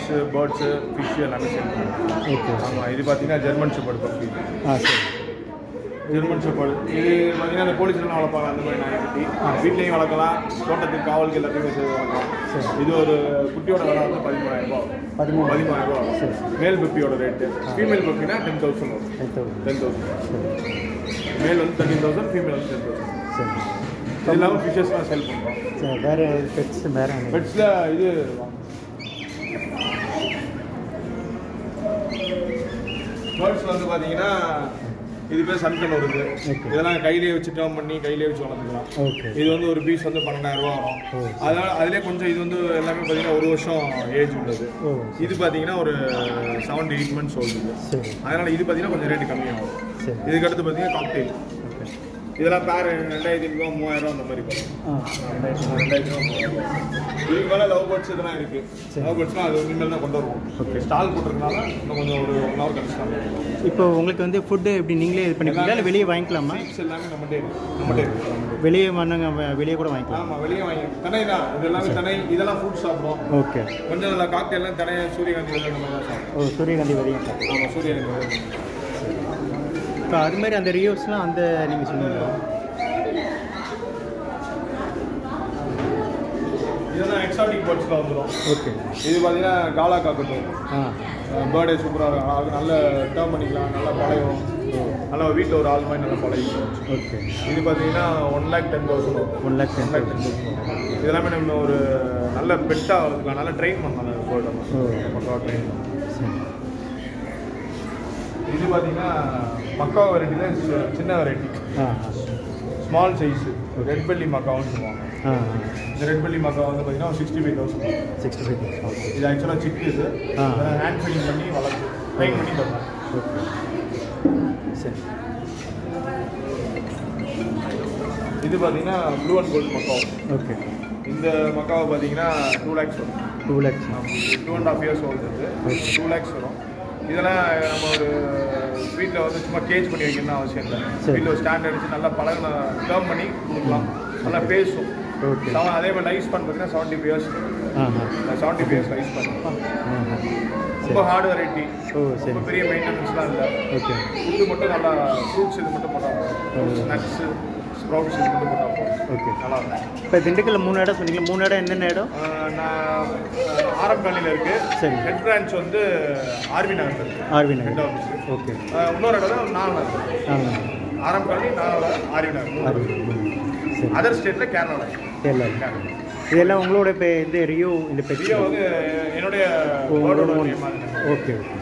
Beds birds fish எல்லாமே sale பண்ணுவோம் okay ஆமாம் இது பார்த்தீங்கன்னா ஜெர்மன் ஷெப்பர்ட் பப்பி ஆ சரி ஜெர்மன் ஷெப்பர்ட் இது பார்த்தீங்கன்னா அந்த போலீஸ்லாம் வளர்ப்பாங்க அந்த மாதிரி நாய் குட்டி வீட்லேயும் வளர்க்கலாம் தோட்டத்துக்கு காவலுக்கு எல்லாத்தையுமே சேர்த்து வளர்க்கலாம் இது ஒரு குட்டியோட விலை வந்து பதிமூணாயிரம் ரூபா பதிமூணு பதிமூணாயிரம் ரூபா சரி. மேல் பப்பியோட ரேட்டு ஃபீமேல் பப்பினா டென் தௌசண்ட் வரும் ஃபைவ் தௌசண்ட் டென் தௌசண்ட் சரி மேல் வந்து தேர்ட்டின் தௌசண்ட் ஃபீமேல் வந்து டென் தௌசண்ட் சரி இது இல்லாமல் ஃபிஷஸ்லாம் செல் பண்ணுறோம் சரி வேறு பெட்ஸ் வேறு என்ன? பெட்ஸில் இது பேர்ட்ஸில் வந்து பார்த்தீங்கன்னா இது பேர் சன்கன் வருது Okay. இதெல்லாம் கையிலேயே வச்சு டேர்ம் பண்ணி கையிலேயே வச்சு வளர்த்துக்கலாம் ஓகே இது வந்து ஒரு பீஸ் வந்து பன்னெண்டாயிரம் ரூபா வரும் ஓ. அதனால அதிலே கொஞ்சம் இது வந்து எல்லாமே பார்த்தீங்கன்னா ஒரு வருஷம் ஏஜ் உள்ளது ஓ இது பார்த்தீங்கன்னா ஒரு செவன் எயிட் மந்த்ஸ் ஓல்டு சரி அதனால இது பார்த்தீங்கன்னா கொஞ்சம் ரேட்டு கம்மியாகும் சரி இதுக்கு அடுத்து பார்த்தீங்கன்னா காக்டெயில் ஓகே இதெல்லாம் பேர் ரெண்டாயிரத்தி ரூபா மூவாயிரம் ரூபா அந்த மாதிரி வரும் ஆ ரெண்டாயிரத்தி ரூபா இதுக்கு மேலே லவ் பேர்ட்ஸ் இதெல்லாம் இருக்கு சரி. லவ் பேர்ட்ஸ்லாம் அது இனிமேல் தான் கொண்டு வருவோம் Okay. ஸ்டால் போட்டிருக்கனால இன்னும் கொஞ்சம் ஒரு ஒன் ஹவர் கழிச்சு இப்போ உங்களுக்கு வந்து ஃபுட்டு எப்படி நீங்களே இது பண்ணிப்பீங்களா இல்லை வெளியே வாங்கிக்கலாமா சீப்ஸ் எல்லாமே நம்மகிட்டே இருக்கு நம்மகிட்டே இருக்கு வெளியே வாங்க வெளியே கூட வாங்கிக்கலாம் ஆமாம் வெளியே வாங்கி திணை தான் இது எல்லாமே திணை இதெல்லாம் ஃப்ரூட் சாப்பிடுவோம் ஓகே கொஞ்சம் இதில் காக்டெல்லாம் தினை சூரியகாந்தி விதை அந்த மாதிரி தான் சாப்பிடுவோம் ஓ சூரியகாந்தி வரையும் சார் ஆமாம் சூரியகாந்தி விதை இப்போ அது மாதிரி அந்த ரிவ்யூஸ்லாம் அந்த நீங்கள் சொன்னீங்க இதெல்லாம் எக்ஸாட்டிக் பேர்ட்ஸில் வந்துடும் ஓகே இது பார்த்தீங்கன்னா காலா காக்கட்டும் ஆ பேர்டே சூப்பராக இருக்கும் அது நல்ல டேர்ம் பண்ணிக்கலாம் நல்லா பழகும் நல்லா வீட்டில் ஒரு ஆள் மாதிரி நல்லா பழகிக்கும் ஓகே இது பார்த்தீங்கன்னா ஒன் லேக் டென் தௌசண்ட் வரும் one lakh one ten lakh ten thousand இதெல்லாமே நம்ம ஒரு நல்ல பெட்டாக வளர்த்துக்கலாம் நல்லா ட்ரெயின் பண்ணலாம் அந்த பேர்டை ஓ. பக்காவாக ட்ரெயின் பண்ணலாம் சரி இது பார்த்தீங்கன்னா மக்கா வெரைட்டியில் சின்ன variety ah small size red belly மக்காவும் சொல்லுவாங்க ஆ இந்த ரெட் பெல்லி மக்கா வந்து பார்த்தீங்கன்னா sixty five thousand sixty five okay இது ஆக்சுவலாக சிக் இது ஆ. ஹேண்ட் ஃபீடிங் பண்ணி வளர்த்து ட்ரெயின் பண்ணி தரலாம் ஓகே சரி இது பார்த்தீங்கன்னா ப்ளூ அண்ட் கோல்டு மக்காவும் ஓகே இந்த மக்காவை பார்த்தீங்கன்னா டூ லேக்ஸ் வரும் two lakhs two and half years old இது Okay. டூ லேக்ஸ் வரும் இதெல்லாம் நம்ம ஒரு வீட்டில் வந்து சும்மா கேஜ் பண்ணி வைக்கணும்னு அவசியம் இல்லை சரி. வீட்டில் ஒரு ஸ்டாண்ட் அடிச்சு நல்லா பழகின டேர்ம் பண்ணி கொடுக்கலாம் நல்லா பேசும் ஓகே செவன் அதே மாதிரி லைஃப் ஸ்பான் பார்த்தீங்கன்னா seventy five years ah ah seventy five years life span ah ரொம்ப ஹார்ட் வெரைட்டி ஓ சரி ரொம்ப பெரிய மெயின்டெனன்ஸ்லாம் இல்லை ஓகே ஃபுட்டு மட்டும் நல்லா ஃப்ரூட்ஸ் இது மட்டும் போட்டால் நட்ஸு ஸ்ப்ரவுட்ஸ் இது மட்டும் போட்டால் போதும். ஓகே நல்லா இருக்கும் இப்போ திண்டுக்கல்ல மூணு இடம் சொன்னீங்க மூணு இடம் என்னென்ன இடம் ஆஹ் நான் ஆரம் காலனியில் இருக்கு சரி. ஹெட் பிரான்ச் வந்து ஆர்வி நகர் இருக்கு R V head Nagar office okay இன்னொரு இடம் நாலு நகர் ஆமாம் ஆரம் காலனி நாலு ஆர்வி நகர் ஆர்வி சரி அதர் ஸ்டேட்டில் கேரளாவில் கேரளா கேரளா இதெல்லாம் உங்களோட இப்போ இந்த ரிவ்யூ இந்த ரியோ பெட்ஸ் வந்து என்னுடைய ஓ, வேர்டோட ஓ, நேம் ஓகே ஓகே